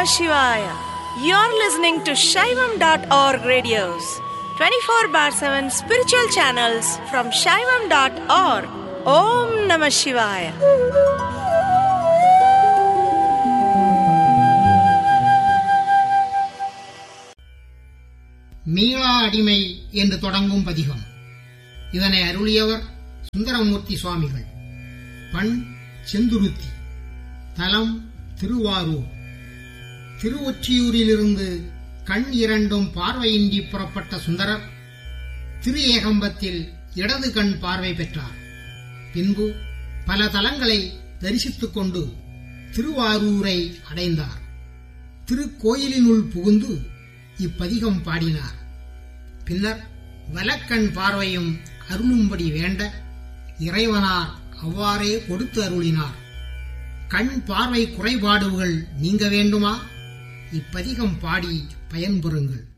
Shivaya. You're listening to Shaivam.org radios, 24 bar 7 spiritual channels from Shaivam.org. Om Namah Shivaya. மீளா அடிமை என்று தொடங்கும் பதிகம் இதனை அருளியவர் சுந்தரமூர்த்தி சுவாமிகள் பண் செந்துருத்தி தலம் திருவாரூர் திருவொற்றியூரிலிருந்து கண் இரண்டும் பார்வையின்றி புறப்பட்ட சுந்தரர் திரு ஏகம்பத்தில் இடது கண் பார்வை பெற்றார் பின்பு பல தலங்களை தரிசித்துக் கொண்டு திருவாரூரை அடைந்தார் திருக்கோயிலினுள் புகுந்து இப்பதிகம் பாடினார் பின்னர் வலக்கண் பார்வையும் அருளும்படி வேண்ட இறைவனார் அவ்வாறே கொடுத்து அருளினார் கண் பார்வை குறைபாடுகள் நீங்க வேண்டுமா இப்பதிகம் பாடி பயன்பெறுங்கள்